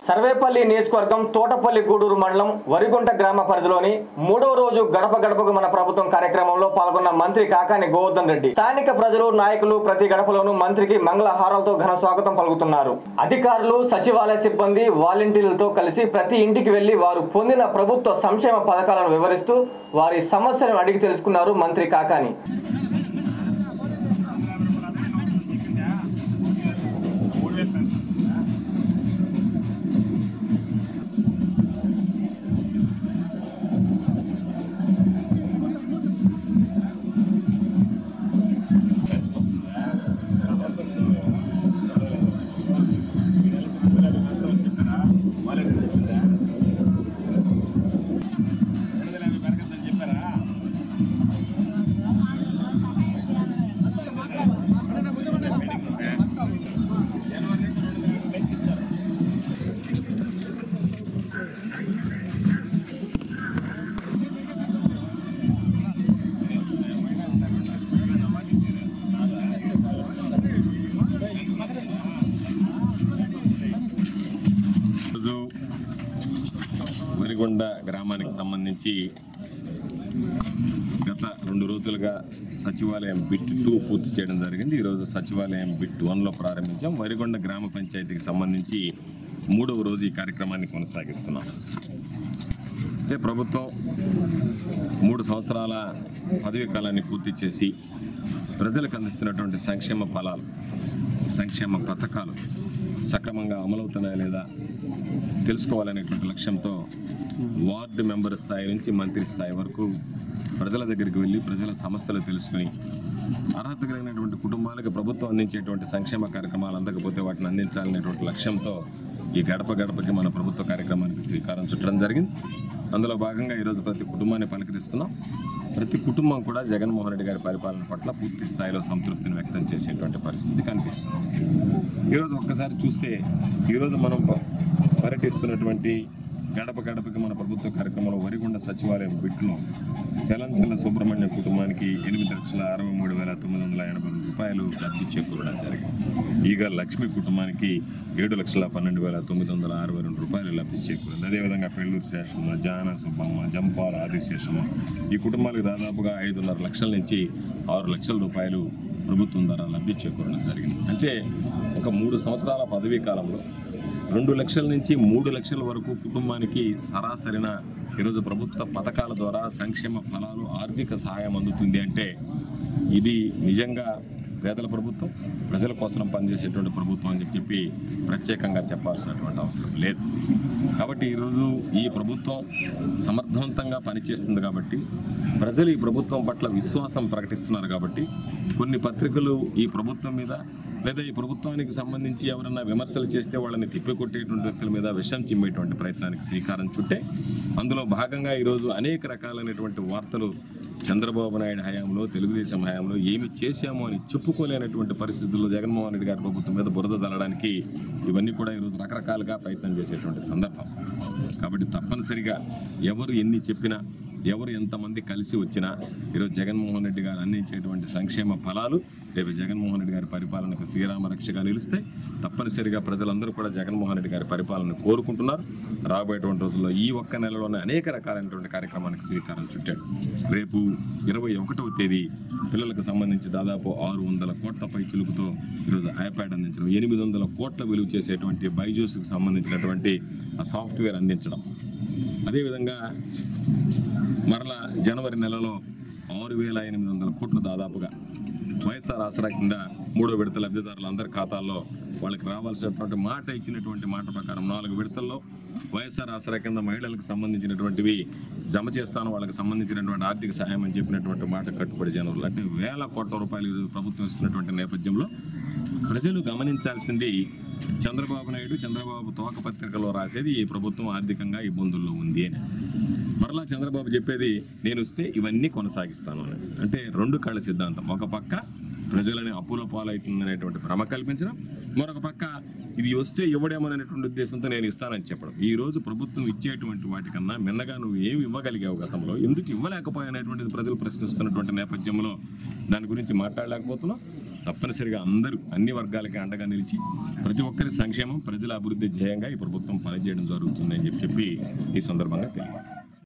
సర్వేపల్లి నియోజకవర్గం తోటపల్లి గూడూరు మండలం వరిగుంట గ్రామ పరిధిలోని మూడవ రోజు గడప గడపకు మన ప్రభుత్వం కార్యక్రమంలో పాల్గొన్న మంత్రి కాకాని గోవర్ధన్ రెడ్డి స్థానిక ప్రజలు నాయకులు ప్రతి గడపలోనూ మంత్రికి మంగళహారాలతో ఘన స్వాగతం పలుకుతున్నారు అధికారులు సచివాలయ సిబ్బంది వాలంటీర్లతో కలిసి ప్రతి ఇంటికి వెళ్లి వారు పొందిన ప్రభుత్వ సంక్షేమ పథకాలను వివరిస్తూ వారి సమస్యలను అడిగి తెలుసుకున్నారు మంత్రి కాకాని రోజు వరిగొండ గ్రామానికి సంబంధించి గత రెండు రోజులుగా సచివాలయం బిట్ టూ పూర్తి చేయడం జరిగింది ఈరోజు సచివాలయం బిట్ వన్లో ప్రారంభించాం వరిగొండ గ్రామ పంచాయతీకి సంబంధించి మూడవ రోజు ఈ కార్యక్రమాన్ని కొనసాగిస్తున్నాం అంటే ప్రభుత్వం మూడు సంవత్సరాల పదవీ కాలాన్ని పూర్తి చేసి ప్రజలకు అందిస్తున్నటువంటి సంక్షేమ ఫలాలు సంక్షేమ పథకాలు సక్రమంగా అమలవుతున్నాయా లేదా తెలుసుకోవాలనేటువంటి లక్ష్యంతో వార్డు మెంబర్ స్థాయి నుంచి మంత్రి స్థాయి వరకు ప్రజల దగ్గరికి వెళ్ళి ప్రజల సమస్యలు తెలుసుకుని అర్హత కలిగినటువంటి కుటుంబాలకు ప్రభుత్వం అందించేటువంటి సంక్షేమ కార్యక్రమాలు అందకపోతే వాటిని అందించాలనేటువంటి లక్ష్యంతో ఈ గడప గడపకి మన ప్రభుత్వ కార్యక్రమానికి శ్రీకారం చుట్టడం జరిగింది అందులో భాగంగా ఈరోజు ప్రతి కుటుంబాన్ని పలకరిస్తున్నాం ప్రతి కుటుంబం కూడా జగన్మోహన్ రెడ్డి గారి పరిపాలన పట్ల పూర్తి స్థాయిలో సంతృప్తిని వ్యక్తం చేసేటువంటి పరిస్థితి కనిపిస్తుంది ఈరోజు ఒక్కసారి చూస్తే ఈరోజు మనం ప- పర్యటిస్తున్నటువంటి గడప గడపకి మన ప్రభుత్వ కార్యక్రమంలో వరిగొండ సచివాలయం బిడ్లో చలంచల్ల సుబ్రహ్మణ్య కుటుంబానికి ఎనిమిది లక్షల అరవై మూడు వేల తొమ్మిది వందల ఎనభై రెండు రూపాయలు లబ్ధి చేకూరడం జరిగింది ఈగ లక్ష్మి కుటుంబానికి ఏడు లక్షల పన్నెండు వేల తొమ్మిది వందల అరవై రెండు రూపాయలు లబ్ధి చేకూరింది అదేవిధంగా పెళ్ళూరు శేషమ్మ జాన సుబ్బమ్మ జంపాల ఆదిశేషమ్మ ఈ కుటుంబాలకు దాదాపుగా ఐదున్నర లక్షల నుంచి ఆరు లక్షల రూపాయలు ప్రభుత్వం ద్వారా లబ్ధి చేకూరడం జరిగింది అంటే ఒక మూడు సంవత్సరాల పదవీ కాలంలో రెండు లక్షల నుంచి మూడు లక్షల వరకు కుటుంబానికి సరాసరిన ఈరోజు ప్రభుత్వ పథకాల ద్వారా సంక్షేమ ఫలాలు ఆర్థిక సహాయం అందుతుంది అంటే ఇది నిజంగా పేదల ప్రభుత్వం ప్రజల కోసం పనిచేసేటువంటి ప్రభుత్వం అని చెప్పి ప్రత్యేకంగా చెప్పాల్సినటువంటి అవసరం లేదు కాబట్టి ఈరోజు ఈ ప్రభుత్వం సమర్థవంతంగా పనిచేస్తుంది కాబట్టి ప్రజలు ఈ ప్రభుత్వం పట్ల విశ్వాసం ప్రకటిస్తున్నారు కాబట్టి కొన్ని పత్రికలు ఈ ప్రభుత్వం మీద లేదా ఈ ప్రభుత్వానికి సంబంధించి ఎవరన్నా విమర్శలు చేస్తే వాళ్ళని తిప్పికొట్టేటువంటి వ్యక్తుల మీద విషం చిమ్మేటువంటి ప్రయత్నానికి శ్రీకారం చుట్టే అందులో భాగంగా ఈరోజు అనేక రకాలైనటువంటి వార్తలు చంద్రబాబు నాయుడు హయాంలో తెలుగుదేశం హయాంలో ఏమి చేశామో అని చెప్పుకోలేనటువంటి పరిస్థితుల్లో జగన్మోహన్ రెడ్డి గారి ప్రభుత్వం మీద బురద తల్లడానికి ఇవన్నీ కూడా ఈరోజు రకరకాలుగా ప్రయత్నం చేసేటువంటి సందర్భం కాబట్టి తప్పనిసరిగా ఎవరు ఎన్ని చెప్పినా ఎవరు ఎంతమంది కలిసి వచ్చినా ఈరోజు జగన్మోహన్ రెడ్డి గారు అందించేటువంటి సంక్షేమ ఫలాలు రేపు జగన్మోహన్ రెడ్డి గారి పరిపాలనకు శ్రీరామ రక్షగా నిలుస్తాయి తప్పనిసరిగా ప్రజలందరూ కూడా జగన్మోహన్ రెడ్డి గారి పరిపాలన కోరుకుంటున్నారు రాబోయేటువంటి రోజుల్లో ఈ ఒక్క నెలలోనే అనేక రకాలైనటువంటి కార్యక్రమానికి శ్రీకారం చుట్టాడు రేపు ఇరవై ఒకటవ తేదీ పిల్లలకు సంబంధించి దాదాపు ఆరు వందల కోట్ల పై చిలుకుతో ఈరోజు ఐప్యాడ్ అందించడం ఎనిమిది వందల కోట్ల విలువ చేసేటువంటి బైజూస్కి సంబంధించినటువంటి ఆ సాఫ్ట్వేర్ అందించడం అదేవిధంగా మరలా జనవరి నెలలో ఆరు వేల ఎనిమిది వందల కోట్లు దాదాపుగా వైఎస్ఆర్ ఆసరా కింద మూడో విడత లబ్ధిదారుల అందరి ఖాతాల్లో వాళ్ళకి రావాల్సినటువంటి మాట ఇచ్చినటువంటి మాట ప్రకారం నాలుగు విడతల్లో వైఎస్ఆర్ ఆసరా కింద మహిళలకు సంబంధించినటువంటివి జమ చేస్తాను వాళ్ళకి సంబంధించినటువంటి ఆర్థిక సహాయం అని చెప్పినటువంటి మాట కట్టుబడి జనవరిలో అంటే వేల కోట్ల రూపాయలు ఈరోజు ప్రభుత్వం ఇస్తున్నటువంటి నేపథ్యంలో ప్రజలు గమనించాల్సింది చంద్రబాబు నాయుడు చంద్రబాబు తోక పత్రికలో రాసేది ఈ ప్రభుత్వం ఆర్థికంగా ఇబ్బందుల్లో ఉంది అని మరలా చంద్రబాబు చెప్పేది నేను వస్తే ఇవన్నీ కొనసాగిస్తాను అని అంటే రెండు కళ్ళ సిద్ధాంతం ఒక పక్క ప్రజలని అప్పుల పాలవుతుందనేటువంటి భ్రమ కల్పించడం మరొక పక్క ఇది వస్తే ఇవ్వడేమనేటువంటి ఉద్దేశంతో నేను ఇస్తానని చెప్పడం ఈ రోజు ప్రభుత్వం ఇచ్చేటువంటి వాటికన్నా మిన్నగా నువ్వు ఏమి ఇవ్వగలిగావు గతంలో ఎందుకు ఇవ్వలేకపోయానేటువంటిది ప్రజలు ప్రశ్నిస్తున్నటువంటి నేపథ్యంలో దాని గురించి మాట్లాడలేకపోతున్నాం తప్పనిసరిగా అందరూ అన్ని వర్గాలకి అండగా నిలిచి ప్రతి ఒక్కరి సంక్షేమం ప్రజల అభివృద్ధి ధ్యేయంగా ఈ ప్రభుత్వం పనిచేయడం జరుగుతుందని చెప్పి చెప్పి ఈ సందర్భంగా తెలియజేస్తాను